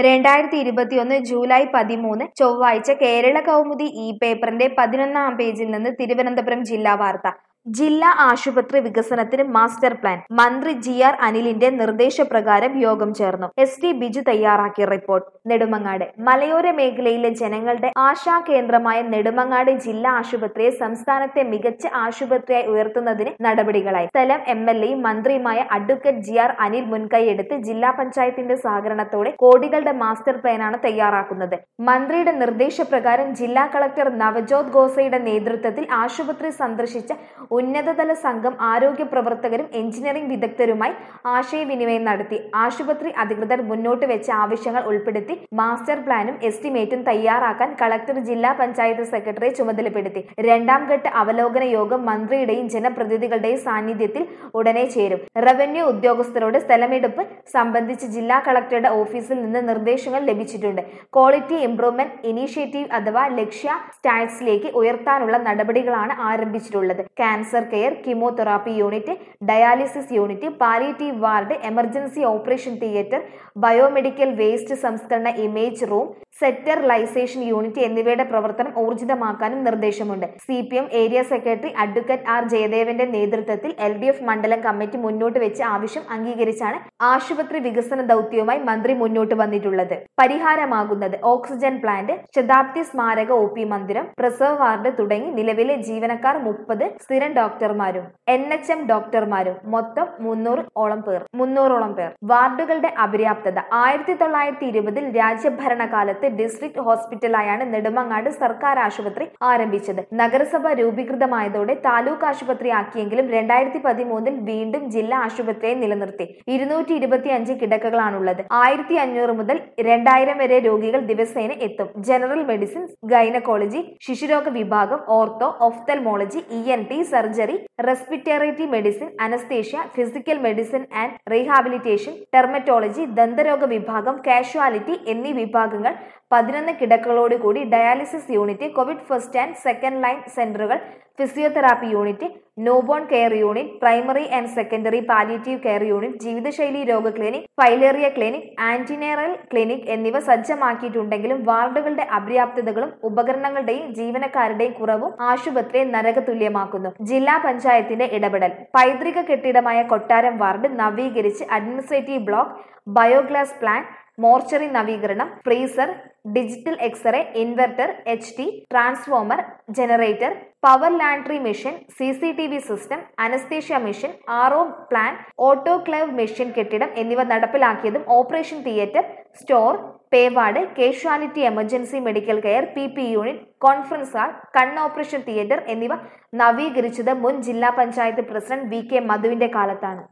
രണ്ടായിരത്തി ഇരുപത്തിയൊന്ന് ജൂലൈ പതിമൂന്ന് ചൊവ്വാഴ്ച കേരള കൗമുദി ഇ പേപ്പറിന്റെ പതിനൊന്നാം പേജിൽ നിന്ന് തിരുവനന്തപുരം ജില്ലാ വാർത്ത ജില്ലാ ആശുപത്രി വികസനത്തിന് മാസ്റ്റർ പ്ലാൻ മന്ത്രി ജി ആർ അനിലിന്റെ നിർദ്ദേശപ്രകാരം യോഗം ചേർന്നു എസ് ടി ബിജു തയ്യാറാക്കിയ റിപ്പോർട്ട് നെടുമങ്ങാട് മലയോര മേഖലയിലെ ജനങ്ങളുടെ ആശാ കേന്ദ്രമായ നെടുമങ്ങാട് ജില്ലാ ആശുപത്രിയെ സംസ്ഥാനത്തെ മികച്ച ആശുപത്രിയായി ഉയർത്തുന്നതിന് നടപടികളായി സ്ഥലം എം എൽ എയും മന്ത്രിയുമായ അഡ്വക്കേറ്റ് ജി ആർ അനിൽ മുൻകൈയെടുത്ത് ജില്ലാ പഞ്ചായത്തിന്റെ സഹകരണത്തോടെ കോടികളുടെ മാസ്റ്റർ പ്ലാനാണ് തയ്യാറാക്കുന്നത് മന്ത്രിയുടെ നിർദ്ദേശപ്രകാരം ജില്ലാ കളക്ടർ നവജോത് ഗോസയുടെ നേതൃത്വത്തിൽ ആശുപത്രി സന്ദർശിച്ച ഉന്നതതല സംഘം ആരോഗ്യ പ്രവർത്തകരും എഞ്ചിനീയറിംഗ് വിദഗ്ധരുമായി ആശയവിനിമയം നടത്തി ആശുപത്രി അധികൃതർ മുന്നോട്ട് വെച്ച ആവശ്യങ്ങൾ ഉൾപ്പെടുത്തി മാസ്റ്റർ പ്ലാനും എസ്റ്റിമേറ്റും തയ്യാറാക്കാൻ കളക്ടർ ജില്ലാ പഞ്ചായത്ത് സെക്രട്ടറിയെ ചുമതലപ്പെടുത്തി രണ്ടാം ഘട്ട അവലോകന യോഗം മന്ത്രിയുടെയും ജനപ്രതിനിധികളുടെയും സാന്നിധ്യത്തിൽ ഉടനെ ചേരും റവന്യൂ ഉദ്യോഗസ്ഥരോട് സ്ഥലമെടുപ്പ് സംബന്ധിച്ച് ജില്ലാ കളക്ടറുടെ ഓഫീസിൽ നിന്ന് നിർദ്ദേശങ്ങൾ ലഭിച്ചിട്ടുണ്ട് ക്വാളിറ്റി ഇംപ്രൂവ്മെന്റ് ഇനീഷ്യേറ്റീവ് അഥവാ ലക്ഷ്യ സ്റ്റാറ്റ്സിലേക്ക് ഉയർത്താനുള്ള നടപടികളാണ് ആരംഭിച്ചിട്ടുള്ളത് cancer care chemotherapy unit dialysis unit palliative ward emergency operation theatre biomedical waste സംസ്കരണ ഇമേജ് റൂം സെറ്റർലൈസേഷൻ യൂണിറ്റ് എന്നിവയുടെ പ്രവർത്തനം ഊർജിതമാക്കാനും നിർദ്ദേശമുണ്ട് C P M area secretary advocate R ജയദേവന്റെ നേതൃത്വത്തിൽ എൽ ഡി എഫ് മണ്ഡലം കമ്മിറ്റി മുന്നോട്ട് വെച്ച ആവശ്യം അംഗീകരിച്ചാണ് ആശുപത്രി വികസന ദൗത്യവുമായി മന്ത്രി മുന്നോട്ട് വന്നിട്ടുള്ളത് പരിഹാരമാകുന്നത് ഓക്സിജൻ പ്ലാന്റ് ശതാബ്ദി സ്മാരക ഒ പി മന്ദിരം പ്രസവ വാർഡ് തുടങ്ങി നിലവിലെ ജീവനക്കാർ മുപ്പത് സ്ഥിരം ഡോക്ടർമാരും എൻ എച്ച് എം ഡോക്ടർമാരും മൊത്തം മുന്നൂറ് ഓളം പേർ മുന്നൂറോളം പേർ വാർഡുകളുടെ അപര്യാപ്തത ആയിരത്തി തൊള്ളായിരത്തി ഇരുപതിൽ രാജ്യഭരണകാലത്ത് ഡിസ്ട്രിക്ട് ഹോസ്പിറ്റലായാണ് നെടുമങ്ങാട് സർക്കാർ ആശുപത്രി ആരംഭിച്ചത് നഗരസഭ രൂപീകൃതമായതോടെ താലൂക്ക് ആശുപത്രി ആക്കിയെങ്കിലും രണ്ടായിരത്തി പതിമൂന്നിൽ വീണ്ടും ജില്ലാ ആശുപത്രിയെ നിലനിർത്തി ഇരുന്നൂറ്റി ഇരുപത്തി അഞ്ച് കിടക്കകളാണുള്ളത് ആയിരത്തി അഞ്ഞൂറ് മുതൽ രണ്ടായിരം വരെ രോഗികൾ ദിവസേന എത്തും ജനറൽ മെഡിസിൻ ഗൈനക്കോളജി ശിശുരോഗ വിഭാഗം ortho ophthalmology E N T surgery respiratory medicine anaesthesia physical medicine and rehabilitation dermatology ദന്തരോഗ വിഭാഗം കാഷ്വാലിറ്റി എന്നീ വിഭാഗങ്ങൾ പതിനൊന്ന് കിടക്കകളോടുകൂടി dialysis unit covid first and second line സെന്ററുകൾ physiotherapy unit newborn care unit primary and secondary palliative care unit ജീവിതശൈലി രോഗ clinic filaria clinic antenatal clinic എന്നിവ സജ്ജമാക്കിയിട്ടുണ്ടെങ്കിലും വാർഡുകളുടെ അപര്യാപ്തതകളും ഉപകരണങ്ങളുടെയും ജീവനക്കാരുടെയും കുറവും ആശുപത്രിയെ നരകതുല്യമാക്കുന്നു ജില്ലാ പഞ്ചായത്തിന്റെ ഇടപെടൽ പൈതൃക കെട്ടിടമായ കൊട്ടാരം വാർഡ് നവീകരിച്ച് administrative block biogas plant mortuary നവീകരണം freezer digital X ray inverter H T transformer generator power laundry machine C C T V system anaesthesia machine R O plant autoclave machine കെട്ടിടം എന്നിവ നടപ്പിലാക്കിയതും operation theatre store pay ward casualty emergency medical care P P unit conference hall കണ്ണ് operation theatre എന്നിവ നവീകരിച്ചത് മുൻ ജില്ലാ panchayat president V K മധുവിന്റെ കാലത്താണ്